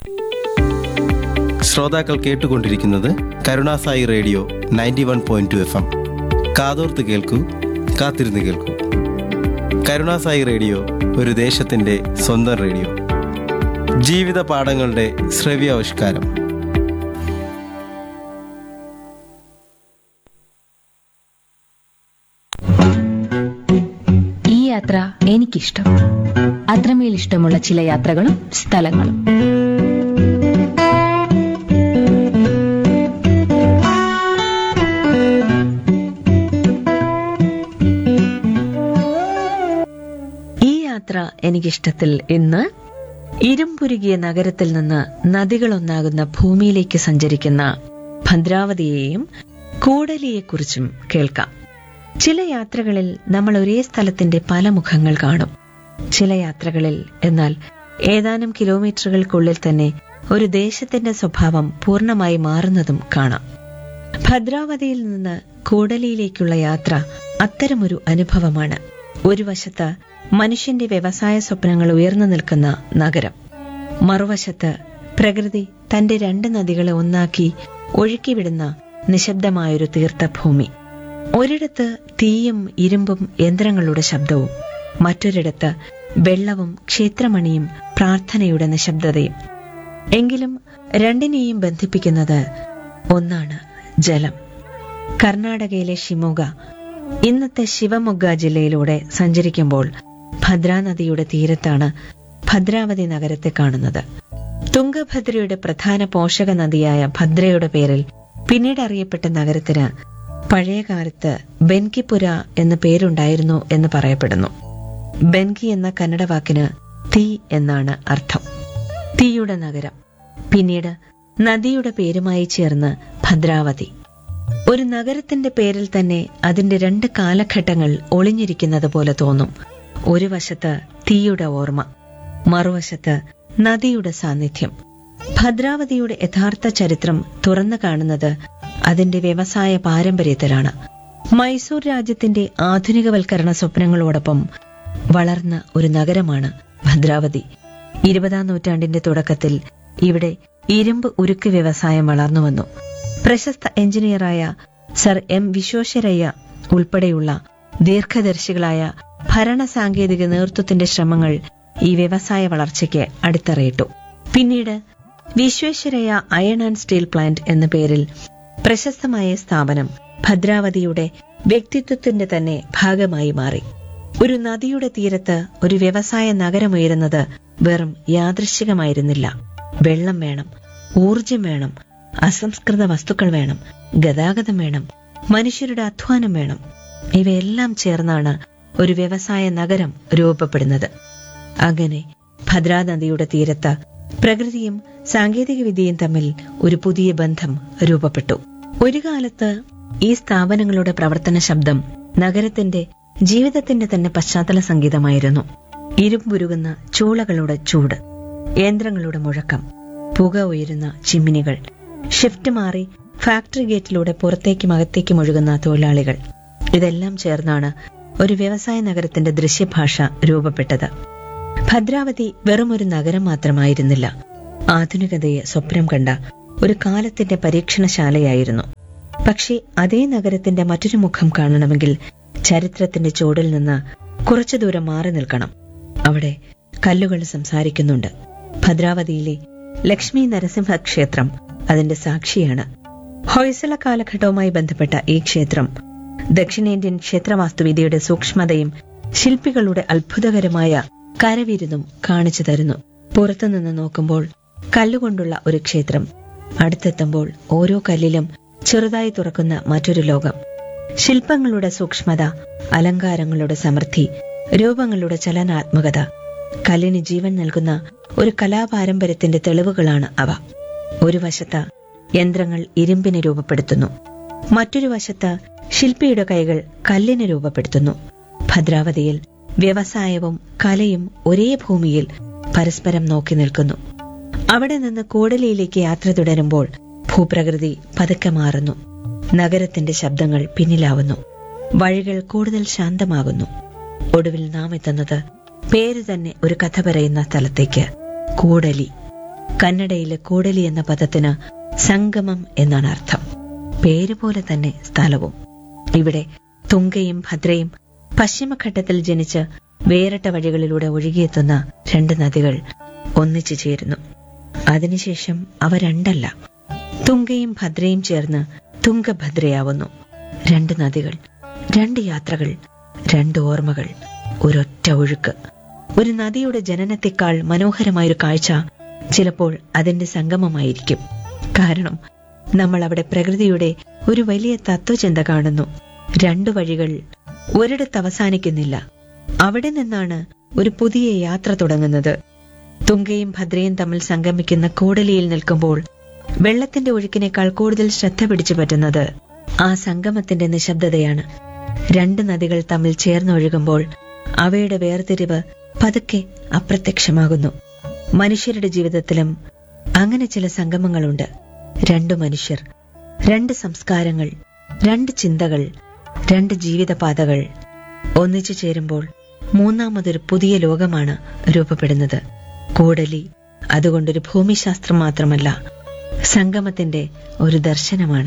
ശ്രോതാക്കൾ കേട്ടുകൊണ്ടിരിക്കുന്നത് കരുണാസായി radio ninety one point two F M കാതോർത്ത് കേൾക്കൂ കാത്തിരുന്ന് കേൾക്കൂ കരുണാസായി റേഡിയോ ഒരു ദേശത്തിൻ്റെ സ്വന്തം റേഡിയോ ജീവിത പാഠങ്ങളുടെ ശ്രവ്യാവിഷ്കാരം ഈ യാത്ര എനിക്കിഷ്ടം അത്രമേൽ ഇഷ്ടമുള്ള ചില യാത്രകളും സ്ഥലങ്ങളും ഈ യാത്ര എനിക്കിഷ്ടത്തിൽ ഇന്ന് ഇരുമ്പുരുകിയ നഗരത്തിൽ നിന്ന് നദികളൊന്നാകുന്ന ഭൂമിയിലേക്ക് സഞ്ചരിക്കുന്ന ഭദ്രാവതിയെയും കൂടലിയെക്കുറിച്ചും കേൾക്കാം ചില യാത്രകളിൽ നമ്മൾ ഒരേ സ്ഥലത്തിന്റെ പല മുഖങ്ങൾ കാണും ചില യാത്രകളിൽ എന്നാൽ ഏതാനും കിലോമീറ്ററുകൾക്കുള്ളിൽ തന്നെ ഒരു ദേശത്തിന്റെ സ്വഭാവം പൂർണ്ണമായി മാറുന്നതും കാണാം ഭദ്രാവതിയിൽ നിന്ന് കൂടലിയിലേക്കുള്ള യാത്ര അത്തരമൊരു അനുഭവമാണ് ഒരു വശത്ത് മനുഷ്യന്റെ വ്യവസായ സ്വപ്നങ്ങൾ ഉയർന്നു നിൽക്കുന്ന നഗരം മറുവശത്ത് പ്രകൃതി തന്റെ രണ്ട് നദികളെ ഒന്നാക്കി ഒഴുക്കിവിടുന്ന നിശബ്ദമായൊരു തീർത്ഥഭൂമി ഒരിടത്ത് തീയും ഇരുമ്പും യന്ത്രങ്ങളുടെ ശബ്ദവും മറ്റൊരിടത്ത് വെള്ളവും ക്ഷേത്രമണിയും പ്രാർത്ഥനയുടെ നിശബ്ദതയും എങ്കിലും രണ്ടിനെയും ബന്ധിപ്പിക്കുന്നത് ഒന്നാണ് ജലം കർണാടകയിലെ ഷിമോഗ ഇന്നത്തെ ശിവമൊഗ്ഗ ജില്ലയിലൂടെ സഞ്ചരിക്കുമ്പോൾ ഭദ്രാനദിയുടെ തീരത്താണ് ഭദ്രാവതി നഗരത്തെ കാണുന്നത് തുംഗഭദ്രയുടെ പ്രധാന പോഷക നദിയായ ഭദ്രയുടെ പേരിൽ പിന്നീട് അറിയപ്പെട്ട നഗരത്തിന് പഴയകാലത്ത് ബെൻകിപുര എന്ന പേരുണ്ടായിരുന്നു എന്ന് പറയപ്പെടുന്നു ബെൻകി എന്ന കന്നഡ വാക്കിന് തീ എന്നാണ് അർത്ഥം തീയുടെ നഗരം പിന്നീട് നദിയുടെ പേരുമായി ചേർന്ന് ഭദ്രാവതി ഒരു നഗരത്തിന്റെ പേരിൽ തന്നെ അതിന്റെ രണ്ട് കാലഘട്ടങ്ങൾ ഒളിഞ്ഞിരിക്കുന്നത് പോലെ തോന്നും ഒരു വശത്ത് തീയുടെ ഓർമ്മ മറുവശത്ത് നദിയുടെ സാന്നിധ്യം ഭദ്രാവതിയുടെ യഥാർത്ഥ ചരിത്രം തുറന്നു കാണുന്നത് അതിന്റെ വ്യവസായ പാരമ്പര്യത്തിലാണ് മൈസൂർ രാജ്യത്തിന്റെ ആധുനികവൽക്കരണ സ്വപ്നങ്ങളോടൊപ്പം വളർന്ന ഒരു നഗരമാണ് ഭദ്രാവതി ഇരുപതാം നൂറ്റാണ്ടിന്റെ തുടക്കത്തിൽ ഇവിടെ ഇരുമ്പ് ഉരുക്ക് വ്യവസായം വളർന്നു വന്നു പ്രശസ്ത എഞ്ചിനീയറായ സർ എം വിശ്വേശ്വരയ്യ ഉൾപ്പെടെയുള്ള ദീർഘദർശികളായ ഭരണ സാങ്കേതിക നേതൃത്വത്തിന്റെ ശ്രമങ്ങൾ ഈ വ്യവസായ വളർച്ചയ്ക്ക് അടിത്തറയിട്ടു പിന്നീട് Visvesvaraya iron and steel plant എന്ന പേരിൽ പ്രശസ്തമായ സ്ഥാപനം ഭദ്രാവതിയുടെ വ്യക്തിത്വത്തിന്റെ തന്നെ ഭാഗമായി മാറി ഒരു നദിയുടെ തീരത്ത് ഒരു വ്യവസായ നഗരമുയരുന്നത് വെറും യാദൃശ്ചികമായിരുന്നില്ല വെള്ളം വേണം ഊർജം വേണം അസംസ്കൃത വസ്തുക്കൾ വേണം ഗതാഗതം വേണം മനുഷ്യരുടെ അധ്വാനം വേണം ഇവയെല്ലാം ചേർന്നാണ് ഒരു വ്യവസായ നഗരം രൂപപ്പെടുന്നത് അങ്ങനെ ഭദ്രാ നദിയുടെ തീരത്ത് പ്രകൃതിയും സാങ്കേതികവിദ്യയും തമ്മിൽ ഒരു പുതിയ ബന്ധം രൂപപ്പെട്ടു ഒരു കാലത്ത് ഈ സ്ഥാപനങ്ങളുടെ പ്രവർത്തന ശബ്ദം നഗരത്തിന്റെ ജീവിതത്തിന്റെ തന്നെ പശ്ചാത്തല സംഗീതമായിരുന്നു ഇരുമ്പുരുകുന്ന ചൂളകളുടെ ചൂട് യന്ത്രങ്ങളുടെ മുഴക്കം പുക ഉയരുന്ന ചിമ്മിനികൾ ഷിഫ്റ്റ് മാറി ഫാക്ടറി ഗേറ്റിലൂടെ പുറത്തേക്കും അകത്തേക്കും ഒഴുകുന്ന തൊഴിലാളികൾ ഇതെല്ലാം ചേർന്നാണ് ഒരു വ്യവസായ നഗരത്തിന്റെ ദൃശ്യഭാഷ രൂപപ്പെട്ടത് ഭദ്രാവതി വെറുമൊരു നഗരം മാത്രമായിരുന്നില്ല ആധുനികതയെ സ്വപ്നം കണ്ട ഒരു കാലത്തിന്റെ പരീക്ഷണശാലയായിരുന്നു പക്ഷേ അതേ നഗരത്തിന്റെ മറ്റൊരു മുഖം കാണണമെങ്കിൽ ചരിത്രത്തിന്റെ ചുവടിൽ നിന്ന് കുറച്ചു ദൂരം മാറി നിൽക്കണം അവിടെ കല്ലുകൾ സംസാരിക്കുന്നുണ്ട് ഭദ്രാവതിയിലെ ലക്ഷ്മി നരസിംഹ ക്ഷേത്രം അതിന്റെ സാക്ഷിയാണ് ഹൊയ്സള കാലഘട്ടവുമായി ബന്ധപ്പെട്ട ഈ ക്ഷേത്രം ദക്ഷിണേന്ത്യൻ ക്ഷേത്രവാസ്തുവിദ്യയുടെ സൂക്ഷ്മതയും ശില്പികളുടെ അത്ഭുതകരമായ കരവിരുതും കാണിച്ചു തരുന്നു പുറത്തുനിന്ന് നോക്കുമ്പോൾ കല്ലുകൊണ്ടുള്ള ഒരു ക്ഷേത്രം അടുത്തെത്തുമ്പോൾ ഓരോ കല്ലിലും ചെറുതായി തുറക്കുന്ന മറ്റൊരു ലോകം ശില്പങ്ങളുടെ സൂക്ഷ്മത അലങ്കാരങ്ങളുടെ സമൃദ്ധി രൂപങ്ങളുടെ ചലനാത്മകത കല്ലിന് ജീവൻ നൽകുന്ന ഒരു കലാപാരമ്പര്യത്തിന്റെ തെളിവുകളാണ് അവ ഒരു വശത്ത് യന്ത്രങ്ങൾ ഇരുമ്പിനെ രൂപപ്പെടുത്തുന്നു മറ്റൊരു വശത്ത് ശില്പിയുടെ കൈകൾ കല്ലിനെ രൂപപ്പെടുത്തുന്നു ഭദ്രാവതിയിൽ വ്യവസായവും കലയും ഒരേ ഭൂമിയിൽ പരസ്പരം നോക്കി നിൽക്കുന്നു അവിടെ നിന്ന് കൂടലിയിലേക്ക് യാത്ര തുടരുമ്പോൾ ഭൂപ്രകൃതി പതുക്കെ മാറുന്നു നഗരത്തിന്റെ ശബ്ദങ്ങൾ പിന്നിലാവുന്നു വഴികൾ കൂടുതൽ ശാന്തമാകുന്നു ഒടുവിൽ നാം എത്തുന്നത് പേര് തന്നെ ഒരു കഥ പറയുന്ന സ്ഥലത്തേക്ക് കൂടലി കന്നഡയിലെ കൂടലി എന്ന പദത്തിന് സംഗമം എന്നാണ് അർത്ഥം പേര് പോലെ തന്നെ സ്ഥലവും ഇവിടെ തുങ്കയും ഭദ്രയും പശ്ചിമഘട്ടത്തിൽ ജനിച്ച് വേറിട്ട വഴികളിലൂടെ ഒഴുകിയെത്തുന്ന രണ്ട് നദികൾ ഒന്നിച്ചു ചേരുന്നു അതിനുശേഷം അവ രണ്ടല്ല തുങ്കയും ഭദ്രയും ചേർന്ന് തുങ്കഭദ്രയാവുന്നു രണ്ട് നദികൾ രണ്ട് യാത്രകൾ രണ്ട് ഓർമ്മകൾ ഒരൊറ്റ ഒഴുക്ക് ഒരു നദിയുടെ ജനനത്തെക്കാൾ മനോഹരമായൊരു കാഴ്ച ചിലപ്പോൾ അതിന്റെ സംഗമമായിരിക്കും കാരണം നമ്മൾ അവിടെ പ്രകൃതിയുടെ ഒരു വലിയ തത്വചിന്ത കാണുന്നു രണ്ടു വഴികൾ ഒരിടത്ത് അവസാനിക്കുന്നില്ല അവിടെ നിന്നാണ് ഒരു പുതിയ യാത്ര തുടങ്ങുന്നത് തുങ്കയും ഭദ്രയും തമ്മിൽ സംഗമിക്കുന്ന കൂടലിയിൽ നിൽക്കുമ്പോൾ വെള്ളത്തിന്റെ ഒഴുക്കിനേക്കാൾ കൂടുതൽ ശ്രദ്ധ പിടിച്ചു പറ്റുന്നത് ആ സംഗമത്തിന്റെ നിശബ്ദതയാണ് രണ്ട് നദികൾ തമ്മിൽ ചേർന്നൊഴുകുമ്പോൾ അവയുടെ വേർതിരിവ് പതുക്കെ അപ്രത്യക്ഷമാകുന്നു മനുഷ്യരുടെ ജീവിതത്തിലും അങ്ങനെ ചില സംഗമങ്ങളുണ്ട് രണ്ടു മനുഷ്യർ രണ്ട് സംസ്കാരങ്ങൾ രണ്ട് ചിന്തകൾ രണ്ട് ജീവിതപാതകൾ ഒന്നിച്ചു ചേരുമ്പോൾ മൂന്നാമതൊരു പുതിയ ലോകമാണ് രൂപപ്പെടുന്നത് കൂടലി അതുകൊണ്ടൊരു ഭൂമിശാസ്ത്രം മാത്രമല്ല സംഗമത്തിന്റെ ഒരു ദർശനമാണ്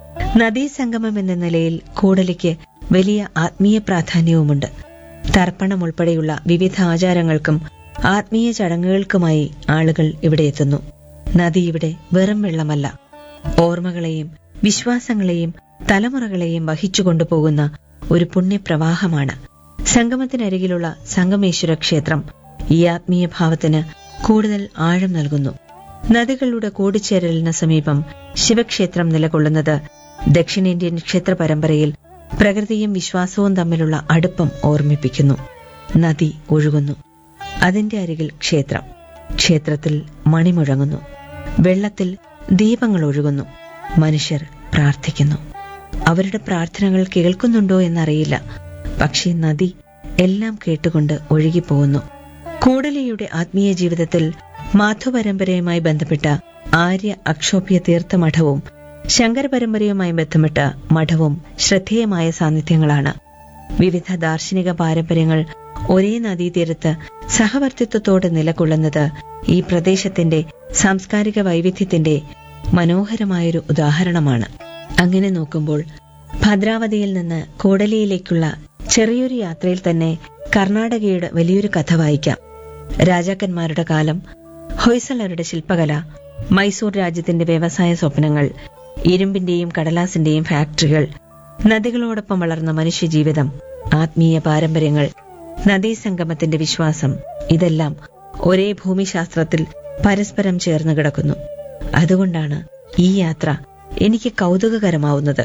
നദീസംഗമം എന്ന നിലയിൽ കൂടലിക്ക് വലിയ ആത്മീയ പ്രാധാന്യവുമുണ്ട് തർപ്പണം ഉൾപ്പെടെയുള്ള വിവിധ ആചാരങ്ങൾക്കും ആത്മീയ ചടങ്ങുകൾക്കുമായി ആളുകൾ ഇവിടെ എത്തുന്നു നദി ഇവിടെ വെറും വെള്ളമല്ല ഓർമ്മകളെയും വിശ്വാസങ്ങളെയും തലമുറകളെയും വഹിച്ചു കൊണ്ടുപോകുന്ന ഒരു പുണ്യപ്രവാഹമാണ് സംഗമത്തിനരികിലുള്ള സംഗമേശ്വര ക്ഷേത്രം ഈ ആത്മീയ ഭാവത്തിന് കൂടുതൽ ആഴം നൽകുന്നു നദികളുടെ കൂടിച്ചേരലിന് സമീപം ശിവക്ഷേത്രം നിലകൊള്ളുന്നത് ദക്ഷിണേന്ത്യൻ ക്ഷേത്ര പരമ്പരയിൽ പ്രകൃതിയും വിശ്വാസവും തമ്മിലുള്ള അടുപ്പം ഓർമ്മിപ്പിക്കുന്നു നദി ഒഴുകുന്നു അതിന്റെ അരികിൽ ക്ഷേത്രം ക്ഷേത്രത്തിൽ മണിമുഴങ്ങുന്നു വെള്ളത്തിൽ ദീപങ്ങൾ ഒഴുകുന്നു മനുഷ്യർ പ്രാർത്ഥിക്കുന്നു അവരുടെ പ്രാർത്ഥനകൾ കേൾക്കുന്നുണ്ടോ എന്നറിയില്ല പക്ഷേ നദി എല്ലാം കേട്ടുകൊണ്ട് ഒഴുകിപ്പോകുന്നു കൂടലിയുടെ ആത്മീയ ജീവിതത്തിൽ മാധു പരമ്പരയുമായി ബന്ധപ്പെട്ട ആര്യ അക്ഷോഭ്യ തീർത്ഥമഠവും ശങ്കര പരമ്പരയുമായി ബന്ധപ്പെട്ട മഠവും ശ്രദ്ധേയമായ സാന്നിധ്യങ്ങളാണ് വിവിധ ദാർശനിക പാരമ്പര്യങ്ങൾ ഒരേ നദീതീരത്ത് സഹവർത്തിത്വത്തോടെ നിലകൊള്ളുന്നത് ഈ പ്രദേശത്തിന്റെ സാംസ്കാരിക വൈവിധ്യത്തിന്റെ മനോഹരമായൊരു ഉദാഹരണമാണ് അങ്ങനെ നോക്കുമ്പോൾ ഭദ്രാവതിയിൽ നിന്ന് കൂടലിയിലേക്കുള്ള ചെറിയൊരു യാത്രയിൽ തന്നെ കർണാടകയുടെ വലിയൊരു കഥ വായിക്കാം രാജാക്കന്മാരുടെ കാലം ഹൊയ്സളരുടെ ശില്പകല മൈസൂർ രാജ്യത്തിന്റെ വ്യവസായ സ്വപ്നങ്ങൾ ഇരുമ്പിന്റെയും കടലാസിന്റെയും ഫാക്ടറികൾ നദികളോടൊപ്പം വളർന്ന മനുഷ്യജീവിതം ആത്മീയ പാരമ്പര്യങ്ങൾ നദീസംഗമത്തിന്റെ വിശ്വാസം ഇതെല്ലാം ഒരേ ഭൂമിശാസ്ത്രത്തിൽ പരസ്പരം ചേർന്ന് കിടക്കുന്നു അതുകൊണ്ടാണ് ഈ യാത്ര എനിക്ക് കൗതുകകരമാവുന്നത്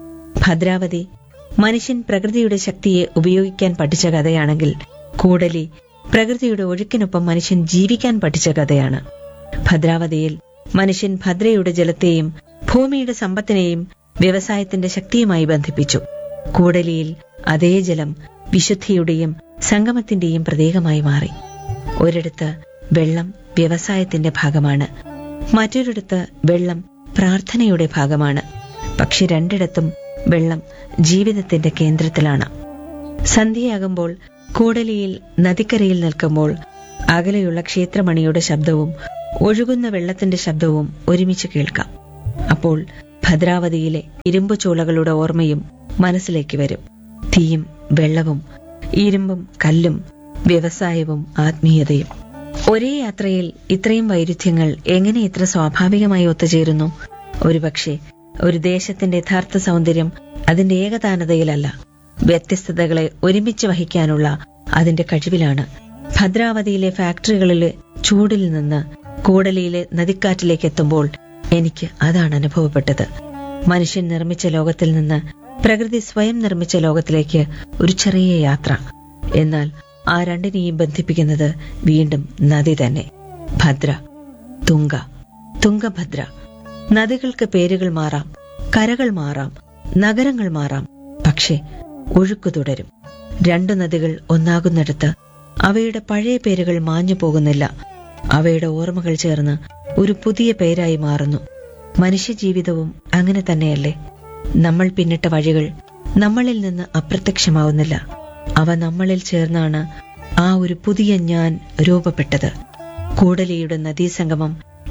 ഭദ്രാവതി മനുഷ്യൻ പ്രകൃതിയുടെ ശക്തിയെ ഉപയോഗിക്കാൻ പഠിച്ച കഥയാണെങ്കിൽ കൂടലി പ്രകൃതിയുടെ ഒഴുക്കിനൊപ്പം മനുഷ്യൻ ജീവിക്കാൻ പഠിച്ച കഥയാണ് ഭദ്രാവതിയിൽ മനുഷ്യൻ ഭദ്രയുടെ ജലത്തെയും ഭൂമിയുടെ സമ്പത്തിനെയും വ്യവസായത്തിന്റെ ശക്തിയുമായി ബന്ധിപ്പിച്ചു കൂടലിയിൽ അതേ ജലം വിശുദ്ധിയുടെയും സംഗമത്തിന്റെയും പ്രതീകമായി മാറി ഒരിടത്ത് വെള്ളം വ്യവസായത്തിന്റെ ഭാഗമാണ് മറ്റൊരിടത്ത് വെള്ളം പ്രാർത്ഥനയുടെ ഭാഗമാണ് പക്ഷെ രണ്ടിടത്തും വെള്ളം ജീവിതത്തിന്റെ കേന്ദ്രത്തിലാണ് സന്ധ്യയാകുമ്പോൾ കൂടലിയിൽ നദിക്കരയിൽ നിൽക്കുമ്പോൾ അകലെയുള്ള ക്ഷേത്രമണിയുടെ ശബ്ദവും ഒഴുകുന്ന വെള്ളത്തിന്റെ ശബ്ദവും ഒരുമിച്ച് കേൾക്കാം അപ്പോൾ ഭദ്രാവതിയിലെ ഇരുമ്പു ചൂളകളുടെ ഓർമ്മയും മനസ്സിലേക്ക് വരും തീയും വെള്ളവും ഇരുമ്പും കല്ലും വ്യവസായവും ആത്മീയതയും ഒരേ യാത്രയിൽ ഇത്രയും വൈരുദ്ധ്യങ്ങൾ എങ്ങനെ ഇത്ര സ്വാഭാവികമായി ഒത്തുചേരുന്നു ഒരുപക്ഷെ ഒരു ദേശത്തിന്റെ യഥാർത്ഥ സൗന്ദര്യം അതിന്റെ ഏകതാനതയിലല്ല വ്യത്യസ്തതകളെ ഒരുമിച്ച് വഹിക്കാനുള്ള അതിന്റെ കഴിവിലാണ് ഭദ്രാവതിയിലെ ഫാക്ടറികളിലെ ചൂടിൽ നിന്ന് കൂടലിയിലെ നദിക്കാറ്റിലേക്ക് എത്തുമ്പോൾ എനിക്ക് അതാണ് അനുഭവപ്പെട്ടത് മനുഷ്യൻ നിർമ്മിച്ച ലോകത്തിൽ നിന്ന് പ്രകൃതി സ്വയം നിർമ്മിച്ച ലോകത്തിലേക്ക് ഒരു ചെറിയ യാത്ര എന്നാൽ ആ രണ്ടിനെയും ബന്ധിപ്പിക്കുന്നത് വീണ്ടും നദി തന്നെ ഭദ്ര തുങ്ക തുങ്കഭദ്ര നദികൾക്ക് പേരുകൾ മാറാം കരകൾ മാറാം നഗരങ്ങൾ മാറാം പക്ഷേ ഒഴുക്കു തുടരും രണ്ടു നദികൾ ഒന്നാകുന്നിടത്ത് അവയുടെ പഴയ പേരുകൾ മാഞ്ഞു പോകുന്നില്ല അവയുടെ ഓർമ്മകൾ ചേർന്ന് ഒരു പുതിയ പേരായി മാറുന്നു മനുഷ്യജീവിതവും അങ്ങനെ തന്നെയല്ലേ നമ്മൾ പിന്നിട്ട വഴികൾ നമ്മളിൽ നിന്ന് അപ്രത്യക്ഷമാവുന്നില്ല അവ നമ്മളിൽ ചേർന്നാണ് ആ ഒരു പുതിയ ഞാൻ രൂപപ്പെട്ടത് കൂടലിയുടെ നദീസംഗമം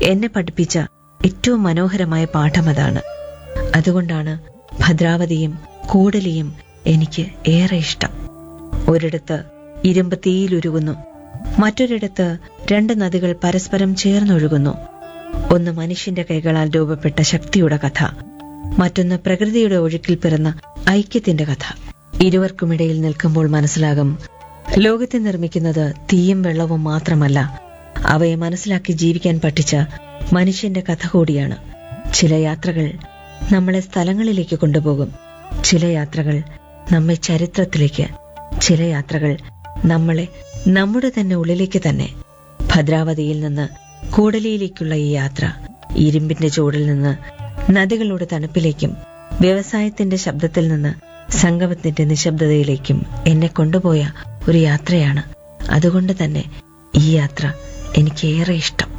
എന്നെ പഠിപ്പിച്ച ഏറ്റവും മനോഹരമായ പാഠം അതാണ് അതുകൊണ്ടാണ് ഭദ്രാവതിയും കൂടലിയും എനിക്ക് ഏറെ ഇഷ്ടം ഒരിടത്ത് ഇരുമ്പ് തീയിലുരുകുന്നു മറ്റൊരിടത്ത് രണ്ട് നദികൾ പരസ്പരം ചേർന്നൊഴുകുന്നു ഒന്ന് മനുഷ്യന്റെ കൈകളാൽ രൂപപ്പെട്ട ശക്തിയുടെ കഥ മറ്റൊന്ന് പ്രകൃതിയുടെ ഒഴുക്കിൽ പിറന്ന ഐക്യത്തിന്റെ കഥ ഇരുവർക്കുമിടയിൽ നിൽക്കുമ്പോൾ മനസ്സിലാകും ലോകത്തെ നിർമ്മിക്കുന്നത് തീയും വെള്ളവും മാത്രമല്ല അവയെ മനസ്സിലാക്കി ജീവിക്കാൻ പഠിച്ച മനുഷ്യന്റെ കഥ കൂടിയാണ് ചില യാത്രകൾ നമ്മളെ സ്ഥലങ്ങളിലേക്ക് കൊണ്ടുപോകും ചില യാത്രകൾ നമ്മെ ചരിത്രത്തിലേക്ക് ചില യാത്രകൾ നമ്മളെ നമ്മുടെ തന്നെ ഉള്ളിലേക്ക് തന്നെ ഭദ്രാവതിയിൽ നിന്ന് കൂടലിയിലേക്കുള്ള ഈ യാത്ര ഇരുമ്പിന്റെ ചൂടിൽ നിന്ന് നദികളുടെ തണുപ്പിലേക്കും വ്യവസായത്തിന്റെ ശബ്ദത്തിൽ നിന്ന് സംഗമത്തിന്റെ നിശബ്ദതയിലേക്കും എന്നെ കൊണ്ടുപോയ ഒരു യാത്രയാണ് അതുകൊണ്ട് തന്നെ ഈ യാത്ര എനിക്ക് ഏറെ ഇഷ്ടം